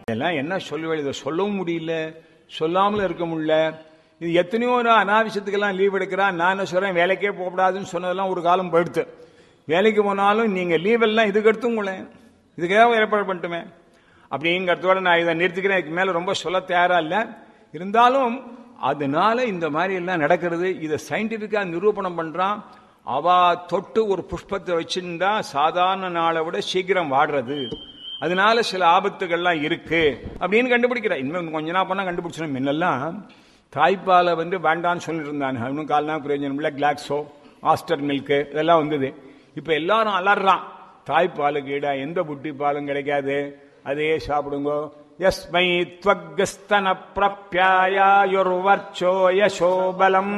இதெல்லாம் என்ன சொல்லுவேன் இதை சொல்லவும் முடியல சொல்லாமலும் இருக்க முடியல இது எத்தனையோ ஒரு அனாவசியத்துக்கெல்லாம் லீவ் எடுக்கிறான் நான் என்ன சொல்றேன் வேலைக்கே போகக்கூடாதுன்னு சொன்னதெல்லாம் ஒரு காலம் போயிடுத்து வேலைக்கு போனாலும் நீங்க லீவ் எல்லாம் இதுக்கு எடுத்துங்களேன் இதுக்காக ஏற்பாடு பண்ணிட்டுமே அப்படிங்கிறதோட நான் இதை நிறுத்திக்கிறேன் இதுக்கு மேல ரொம்ப சொல்ல தயாரா இல்லை இருந்தாலும் அதனால இந்த மாதிரி எல்லாம் நடக்கிறது இதை சயின்டிபிக்கா நிரூபணம் பண்றான் அவ தொட்டு ஒரு புஷ்பத்தை வச்சிருந்தா சாதாரண நாளை விட சீக்கிரம் வாடுறது அதனால சில ஆபத்துகள்லாம் இருக்கு அப்படின்னு கண்டுபிடிக்கிறா இன்னும் கொஞ்ச நாள் பண்ணா கண்டுபிடிச்சிடும் முன்னெல்லாம் தாய்ப்பாலை வந்து வேண்டான்னு சொல்லிட்டு இருந்தாங்க இன்னும் கால்னா பிரயோஜனம் இல்லை கிளாக்ஸோ ஆஸ்டர் மில்க்கு இதெல்லாம் வந்தது இப்ப எல்லாரும் அலறான் தாய்ப்பாலுக்கு ஈடா எந்த புட்டி பாலும் கிடைக்காது அதே சாப்பிடுங்க யஸ்மை துவகஸ்தன பிரப்யாயுர்வர்ச்சோ யசோபலம்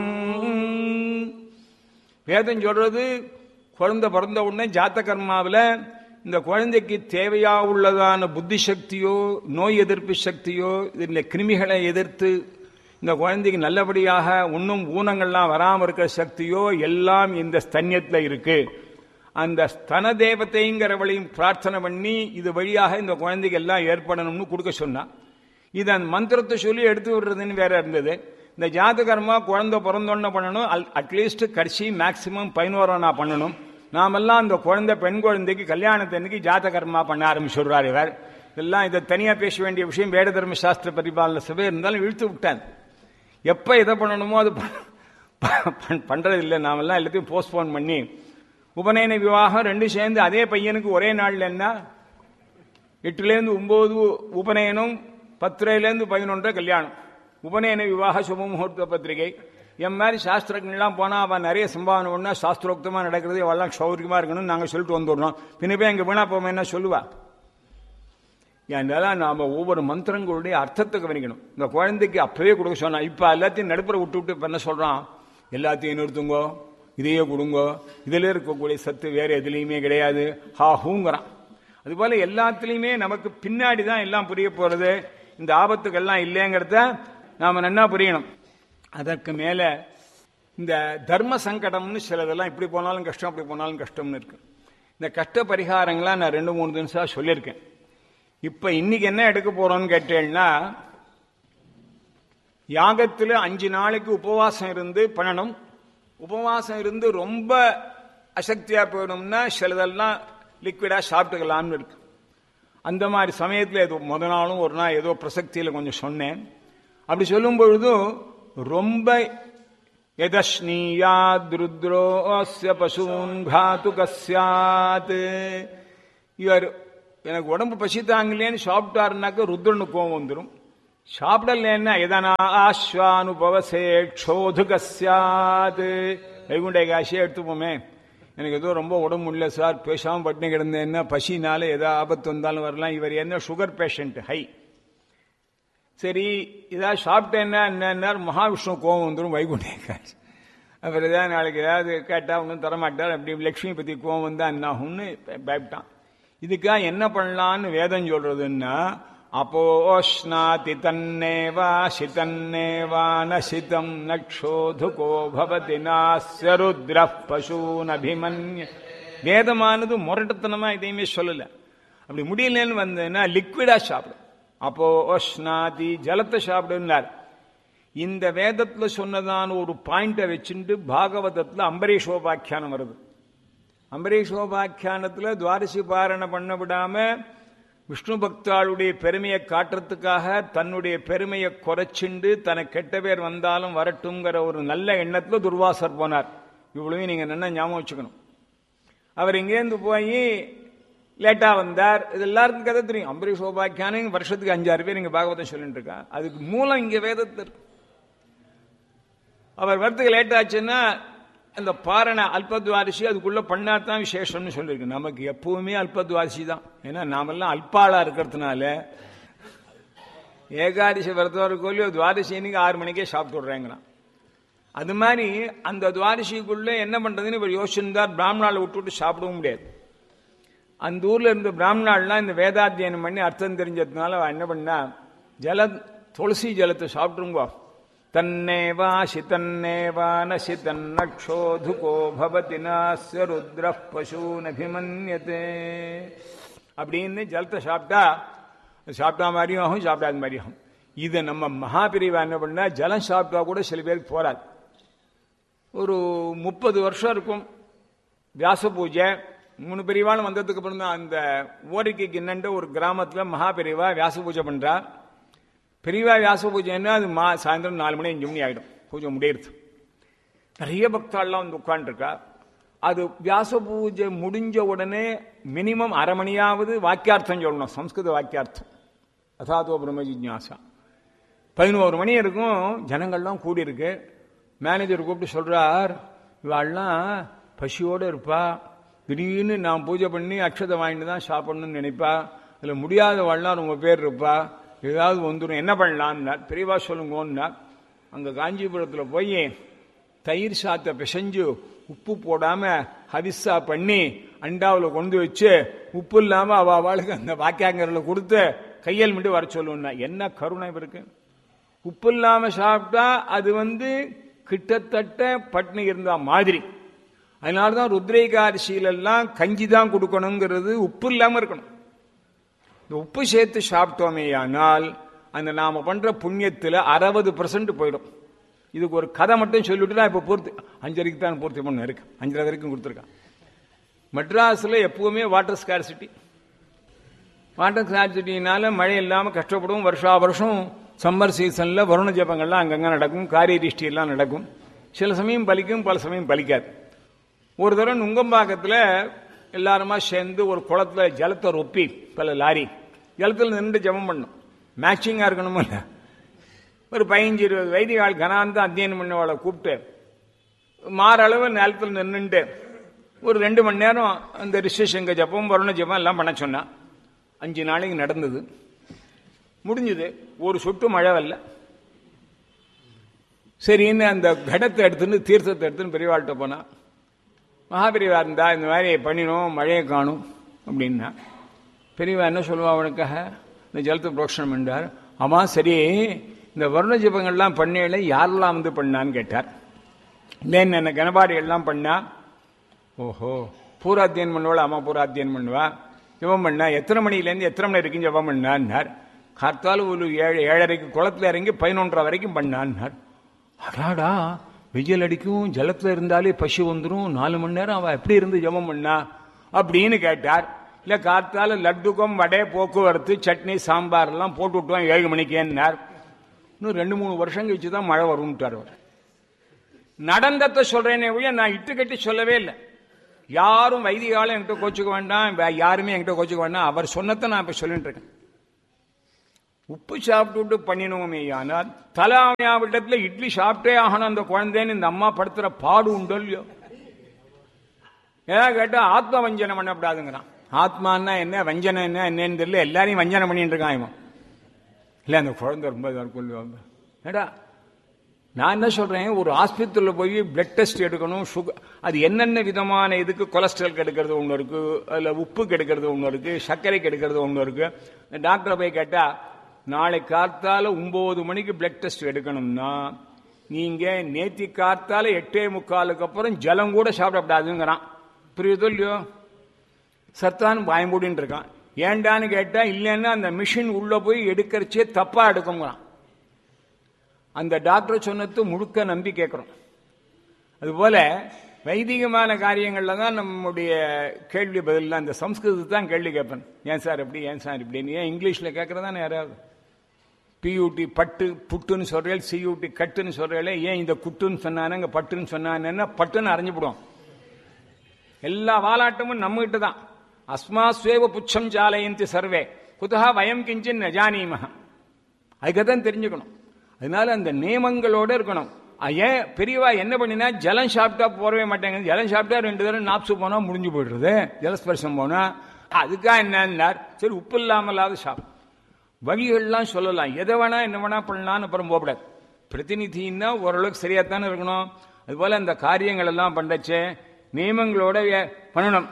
வேதம் சொல்றது குழந்தை பிறந்த உடனே ஜாத்த கர்மாவில் இந்த குழந்தைக்கு தேவையா உள்ளதான புத்தி சக்தியோ நோய் எதிர்ப்பு சக்தியோ இந்த கிருமிகளை எதிர்த்து இந்த குழந்தைக்கு நல்லபடியாக இன்னும் ஊனங்கள்லாம் வராமல் இருக்கிற சக்தியோ எல்லாம் இந்த ஸ்தன்யத்தில் இருக்கு அந்த ஸ்தன தேவத்தைங்கிறவளையும் பிரார்த்தனை பண்ணி இது வழியாக இந்த குழந்தைக்கு எல்லாம் ஏற்படணும்னு கொடுக்க சொன்னான் இது அந்த மந்திரத்தை சொல்லி எடுத்து விடுறதுன்னு வேற இருந்தது இந்த ஜாதகர்மா குழந்தை பிறந்தோன்னு பண்ணணும் அட்லீஸ்ட் கடைசி மேக்சிமம் பதினோரா நான் பண்ணணும் நாமெல்லாம் அந்த குழந்தை பெண் குழந்தைக்கு கல்யாணத்தன்னைக்கு ஜாதகர்மா பண்ண ஆரம்பிச்சுடுறாரு இவர் இதெல்லாம் இதை தனியா பேச வேண்டிய விஷயம் வேட தர்ம சாஸ்திர பரிபாலன சபை இருந்தாலும் இழுத்து விட்டேன் எப்ப இதை பண்ணணுமோ அது பண்றது இல்லை நாமெல்லாம் எல்லாத்தையும் போஸ்ட்போன் பண்ணி உபநயன விவாகம் ரெண்டும் சேர்ந்து அதே பையனுக்கு ஒரே நாள்ல என்ன எட்டுலேருந்து ஒன்பது உபநயனம் பத்துலேருந்து பதினொன்றரை கல்யாணம் உபநயன விவாக சுப முகூர்த்த பத்திரிகை என் மாதிரி சாஸ்திரங்கள்லாம் போனால் அவன் நிறைய சம்பாவனை ஒன்றா சாஸ்திரோக்தமாக நடக்கிறது அவெல்லாம் சௌரியமாக இருக்கணும்னு நாங்கள் சொல்லிட்டு வந்துடுறோம் பின்ன போய் எங்கள் வீணா போவோம் என்ன சொல்லுவா அதனால நாம ஒவ்வொரு மந்திரங்களுடைய அர்த்தத்தை கவனிக்கணும் இந்த குழந்தைக்கு அப்பவே கொடுக்க சொன்னா இப்ப எல்லாத்தையும் நடுப்புற விட்டு விட்டு இப்ப என்ன சொல்றான் எல்லாத்தையும் நிறுத்துங்கோ இதையே கொடுங்கோ இதுல இருக்கக்கூடிய சத்து வேற எதுலையுமே கிடையாது ஹா ஹூங்கிறான் அதுபோல எல்லாத்துலயுமே நமக்கு பின்னாடி தான் எல்லாம் புரிய போறது இந்த ஆபத்துக்கள்லாம் இல்லைங்கிறத நாம நன்னா புரியணும் அதற்கு மேல இந்த தர்ம சங்கடம்னு சிலதெல்லாம் இப்படி போனாலும் கஷ்டம் அப்படி போனாலும் கஷ்டம்னு இருக்கு இந்த கஷ்ட பரிகாரங்களாம் நான் ரெண்டு மூணு தினசா சொல்லியிருக்கேன் இப்ப இன்னைக்கு என்ன எடுக்க போறோம்னு கேட்டேன்னா யாகத்துல அஞ்சு நாளைக்கு உபவாசம் இருந்து பண்ணணும் உபவாசம் இருந்து ரொம்ப அசக்தியா போயிடும்னா சிலதெல்லாம் லிக்விடா சாப்பிட்டுக்கலாம்னு இருக்கு அந்த மாதிரி சமயத்தில் ஏதோ முத நாளும் ஒரு நாள் ஏதோ பிரசக்தியில் கொஞ்சம் சொன்னேன் அப்படி சொல்லும் பொழுதும் ரொம்ப எதஸ்னீயாத் ருத்ரோஸ்ய பசூன் பாத்து கஸ்யாத் இவர் எனக்கு உடம்பு பசி தாங்கலேன்னு சாப்பிட்டாருனாக்க ருத்ரனு கோவம் வந்துடும் சாப்பிடலன்னா எதனா ஆஸ்வானுபவசே க்ஷோது கஸ்யாது வைகுண்ட காசியே எடுத்துப்போமே எனக்கு ஏதோ ரொம்ப உடம்பு முடியல சார் பேசாமல் பட்டினி கிடந்தேன்னா பசினால ஏதோ ஆபத்து வந்தாலும் வரலாம் இவர் என்ன சுகர் பேஷண்ட் ஹை சரி ஏதாவது சாப்பிட்டேன்னா என்ன மகாவிஷ்ணு கோவம் வந்துடும் வைகுண்ட காசி அப்புறம் ஏதாவது நாளைக்கு ஏதாவது கேட்டால் ஒன்றும் தரமாட்டார் அப்படி லக்ஷ்மி பற்றி கோவம் வந்தால் என்ன ஆகும்னு பயப்பட்டான் இதுக்காக என்ன பண்ணலான்னு வேதம் சொல்றதுன்னா அப்போஷ்ணாதி தன்னேவா சிதன்னேவா நசிதம் நக்ஷோதுகோ பவதி நாஸ்ய ருத்ர பசூன் அபிமன்ய வேதமானது முரட்டத்தனமா இதையுமே சொல்லல அப்படி முடியலன்னு வந்ததுன்னா லிக்விடா சாப்பிடும் அப்போ ஓஷ்ணாதி ஜலத்தை சாப்பிடுனார் இந்த வேதத்துல சொன்னதான ஒரு பாயிண்ட வச்சுட்டு பாகவதத்துல அம்பரீஷோபாக்கியானம் வருது அம்பரீஷோபாக்கியானத்துல துவாரசி பாரணை பண்ண விடாம விஷ்ணு பக்தாளுடைய பெருமையை காட்டுறதுக்காக தன்னுடைய பெருமையை குறைச்சிண்டு தனக்கு கெட்ட பேர் வந்தாலும் வரட்டுங்கிற ஒரு நல்ல எண்ணத்துல துர்வாசர் போனார் இவ்வளவு நீங்க நல்லா ஞாபகம் வச்சுக்கணும் அவர் இங்கேருந்து போய் லேட்டா வந்தார் இது எல்லாருக்கும் கதை தெரியும் அம்பரீஷ் சோபாக்கியானம் வருஷத்துக்கு அஞ்சாறு பேர் இங்க பாகவதம் சொல்லிட்டு இருக்கா அதுக்கு மூலம் இங்க வேதத்தில் அவர் வரத்துக்கு லேட் ஆச்சுன்னா அந்த பாரண அல்பத்வாரிசி அதுக்குள்ள பண்ணாதான் விசேஷம்னு சொல்லியிருக்கு நமக்கு எப்பவுமே அல்பத்வாரிசி தான் ஏன்னா நாமெல்லாம் அல்பாளா இருக்கிறதுனால ஏகாதசி விரதம் கோலியோ துவாதசி இன்னைக்கு ஆறு மணிக்கே சாப்பிட்டு விடுறேங்கிறான் அது மாதிரி அந்த துவாதசிக்குள்ள என்ன பண்றதுன்னு இவர் யோசிச்சிருந்தார் பிராமணால விட்டு விட்டு சாப்பிடவும் முடியாது அந்த ஊர்ல இருந்த பிராமணாலாம் இந்த வேதாத்தியனம் பண்ணி அர்த்தம் தெரிஞ்சதுனால அவ என்ன பண்ணா ஜல துளசி ஜலத்தை சாப்பிட்டுருங்கோ தன்னேவா சிதன்னேவா நசிதன்னக்ஷோதுகோ பவதி நாஸ்ய ருத்ர பசூன் அபிமன்யதே அப்படின்னு ஜலத்தை சாப்பிட்டா சாப்பிட்டா மாதிரியும் ஆகும் சாப்பிடாத மாதிரியும் ஆகும் இதை நம்ம மகாபிரிவா என்ன பண்ணா ஜலம் சாப்பிட்டா கூட சில பேருக்கு போராது ஒரு முப்பது வருஷம் இருக்கும் வியாச பூஜை மூணு பிரிவான வந்ததுக்கு அப்புறம் தான் அந்த ஓரிக்கை கிண்ணன்ற ஒரு கிராமத்துல மகாபிரிவா வியாச பூஜை பண்றா பெரியவா வியாச பூஜைன்னா அது மா சாயந்தரம் நாலு மணி அஞ்சு மணி ஆகிடும் பூஜை முடியறது நிறைய பக்தாள்லாம் வந்து உட்காந்துருக்கா அது வியாச பூஜை முடிஞ்ச உடனே மினிமம் அரை மணியாவது வாக்கியார்த்தம் சொல்லணும் சம்ஸ்கிருத வாக்கியார்த்தம் அசாதோ பிரம்ம ஜிஜ்ஞாசா பதினோரு மணி இருக்கும் ஜனங்கள்லாம் கூடியிருக்கு மேனேஜர் கூப்பிட்டு சொல்றார் இவாள்லாம் பசியோடு இருப்பா திடீர்னு நான் பூஜை பண்ணி அக்ஷதை வாங்கிட்டு தான் சாப்பிடணும்னு நினைப்பா அதில் முடியாதவாள்லாம் ரொம்ப பேர் இருப்பா ஏதாவது வந்துடும் என்ன பண்ணலான்னார் பெரியவா சொல்லுங்கன்னார் அங்கே காஞ்சிபுரத்தில் போய் தயிர் சாத்தை பிசைஞ்சு உப்பு போடாம ஹவிஸா பண்ணி அண்டாவில் கொண்டு வச்சு உப்பு இல்லாம அவ அவளுக்கு அந்த வாக்கியாங்கரில் கொடுத்து கையல் மிட்டு வர சொல்லுன்னா என்ன கருணை இருக்கு உப்பு இல்லாம சாப்பிட்டா அது வந்து கிட்டத்தட்ட பட்னி இருந்தா மாதிரி அதனாலதான் ருத்ரேகாரிசியிலெல்லாம் கஞ்சி தான் கொடுக்கணுங்கிறது உப்பு இல்லாம இருக்கணும் இந்த உப்பு சேர்த்து சாப்பிட்டோமே ஆனால் அந்த நாம பண்ற புண்ணியத்துல அறுபது பர்சன்ட் போயிடும் இதுக்கு ஒரு கதை மட்டும் சொல்லிட்டு நான் இப்ப பூர்த்தி அஞ்சரைக்கு தான் பூர்த்தி பண்ண இருக்கு அஞ்சரை வரைக்கும் கொடுத்துருக்கான் மெட்ராஸ்ல எப்பவுமே வாட்டர் ஸ்கார்சிட்டி வாட்டர் ஸ்கார்சிட்டினால மழை இல்லாம கஷ்டப்படும் வருஷா வருஷம் சம்மர் சீசன்ல வருண ஜபங்கள்லாம் அங்கங்க நடக்கும் காரிய திருஷ்டி எல்லாம் நடக்கும் சில சமயம் பலிக்கும் பல சமயம் பலிக்காது ஒரு தடவை நுங்கம்பாக்கத்தில் எல்லாருமா சேர்ந்து ஒரு குளத்துல ஜலத்தை ரொப்பி பல லாரி ஜலத்தில் நின்று ஜபம் பண்ணும் மேட்சிங்காக இருக்கணுமோ இல்லை ஒரு பதினஞ்சு இருபது வைதிகால் கனாந்த அத்தியனம் பண்ணவளை கூப்பிட்டு மாறளவு நிலத்தில் நின்றுட்டு ஒரு ரெண்டு மணி நேரம் அந்த ரிஷிசங்க ஜபம் வருண ஜபம் எல்லாம் பண்ண சொன்னான் அஞ்சு நாளைக்கு நடந்தது முடிஞ்சது ஒரு சொட்டு மழை வரல சரின்னு அந்த கடத்தை எடுத்துன்னு தீர்த்தத்தை எடுத்துன்னு பெரியவாள்கிட்ட போனா மகாபெரிவா இருந்தா இந்த மாதிரி பண்ணினோம் மழையை காணும் அப்படின்னா பெரியவா என்ன சொல்லுவா அவனுக்காக இந்த ஜலத்தை புரோஷனம் பண்ணார் ஆமா சரி இந்த வருண ஜபங்கள்லாம் பண்ணையில யாரெல்லாம் வந்து பண்ணான்னு கேட்டார் இல்லைன்னு என்ன கனபாடி எல்லாம் பண்ணா ஓஹோ பூராத்தியன் பண்ணுவாள் அம்மா பூராத்தியன் பண்ணுவா ஜபம் பண்ணா எத்தனை மணிலேருந்து எத்தனை மணி வரைக்கும் ஜபம் பண்ணான்னார் கார்த்தால ஒரு ஏழு ஏழரைக்கு குளத்துல இறங்கி பதினொன்றரை வரைக்கும் பண்ணான்னார் அடாடா வெயில் அடிக்கும் ஜலத்துல இருந்தாலே பசி வந்துடும் நாலு மணி நேரம் அவ எப்படி இருந்து ஜபம் பண்ணா அப்படின்னு கேட்டார் இல்ல கார்த்தால லட்டுக்கம் வடை போக்குவரத்து சட்னி சாம்பார் எல்லாம் போட்டு விட்டுவான் ஏழு மணிக்கேன்னார் இன்னும் ரெண்டு மூணு வருஷம் கழிச்சு தான் மழை வரும்ட்டார் அவர் நடந்தத்தை சொல்றேனே ஒழிய நான் இட்டு கட்டி சொல்லவே இல்லை யாரும் வைதிகாலும் என்கிட்ட கோச்சுக்க வேண்டாம் வே- யாருமே என்கிட்ட கோச்சுக்க வேண்டாம் அவர் சொன்னதை நான் இப்ப சொல்லிட்டு இருக்கேன் உப்பு சாப்பிட்டு பண்ணினோமே ஆனால் தலாமையா விடத்துல இட்லி சாப்பிட்டே ஆகணும் அந்த குழந்தைன்னு இந்த அம்மா படுத்துற பாடு உண்டோ இல்லையோ ஏதாவது கேட்டா ஆத்ம வஞ்சனம் பண்ணக்கூடாதுங்கிறான் ஆத்மான்னா என்ன வஞ்சனம் என்ன என்னன்னு தெரியல எல்லாரையும் வஞ்சனம் பண்ணிட்டு இருக்கான் இவன் இல்ல அந்த குழந்தை ரொம்ப இதா இருக்கும் ஏடா நான் என்ன சொல்றேன் ஒரு ஆஸ்பத்திரியில போய் பிளட் டெஸ்ட் எடுக்கணும் சுகர் அது என்னென்ன விதமான இதுக்கு கொலஸ்ட்ரால் கெடுக்கிறது ஒன்று இருக்கு அதுல உப்பு கெடுக்கிறது ஒன்று இருக்கு சர்க்கரை கெடுக்கிறது ஒன்று இருக்கு டாக்டரை போய் கேட்டா நாளை கார்த்தால ஒன்பது மணிக்கு பிளட் டெஸ்ட் எடுக்கணும்னா நீங்க நேத்தி கார்த்தால எட்டே முக்காலுக்கு அப்புறம் ஜலம் கூட சாப்பிடக்கூடாதுங்கிறான் புரியுதோ இல்லையோ சத்தான் பயம்பூடின்னு இருக்கான் ஏண்டான்னு கேட்டா இல்லைன்னா அந்த மிஷின் உள்ள போய் எடுக்கிறச்சே தப்பா எடுக்குங்கிறான் அந்த டாக்டர் சொன்னது முழுக்க நம்பி கேட்கிறோம் அதுபோல வைதிகமான காரியங்கள்ல தான் நம்முடைய கேள்வி பதில் அந்த சம்ஸ்கிருதத்தை தான் கேள்வி கேட்பேன் ஏன் சார் எப்படி ஏன் சார் இப்படின்னு ஏன் இங்கிலீஷ்ல கேட்கறதானே யாராவது பியூடி பட்டு புட்டுன்னு சொல்றேன் சியூடி கட்டுன்னு சொல்றேன் ஏன் இந்த குட்டுன்னு சொன்னானங்க பட்டுன்னு சொன்னானேன்னா பட்டுன்னு அரைஞ்சுவிடும் எல்லா வாலாட்டமும் நம்மகிட்ட தான் அஸ்மாஸ்வேவ புச்சம் ஜாலயந்தி சர்வே குதா வயம் கிஞ்சின் நஜானீம அதுக்கதான் தெரிஞ்சுக்கணும் அதனால அந்த நியமங்களோட இருக்கணும் அஹ் ஏன் பெரியவா என்ன பண்ணினா ஜலம் சாப்பிட்டா போறவே மாட்டேங்குது ஜலம் சாப்பிட்டா ரெண்டு தடவை நாப்சு போனா முடிஞ்சு போயிடுறது ஜலஸ்பர்சம் போனா அதுக்கா என்னன்னார் சரி உப்பு இல்லாமலாவது சாப்பிடும் வழிகள்லாம் சொல்லலாம் எதை வேணா என்ன வேணா பண்ணலாம்னு அப்புறம் போகக்கூடாது பிரதிநிதின்னா ஓரளவுக்கு சரியாத்தானே இருக்கணும் அதுபோல அந்த காரியங்கள் எல்லாம் பண்ணச்சே நியமங்களோட வே- பண்ணணும்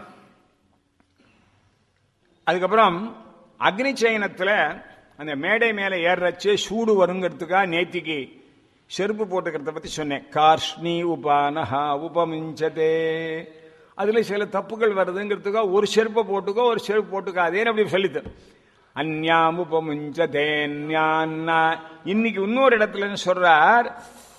அதுக்கப்புறம் அக்னி சயனத்துல அந்த மேடை மேல ஏறச்சு சூடு வருங்கிறதுக்காக நேத்திக்கு செருப்பு போட்டுக்கிறத பத்தி சொன்னேன் கார்ஷ்ணி உபானஹா உபமிஞ்சதே அதுல சில தப்புகள் வருதுங்கிறதுக்காக ஒரு செருப்பை போட்டுக்கோ ஒரு செருப்பு போட்டுக்காதேன்னு அப்படி சொல்லித்தரும் அந்யாமுபமுஞ்சதேன்யான்னா இன்னைக்கு இன்னொரு இடத்துல என்ன சொல்றார்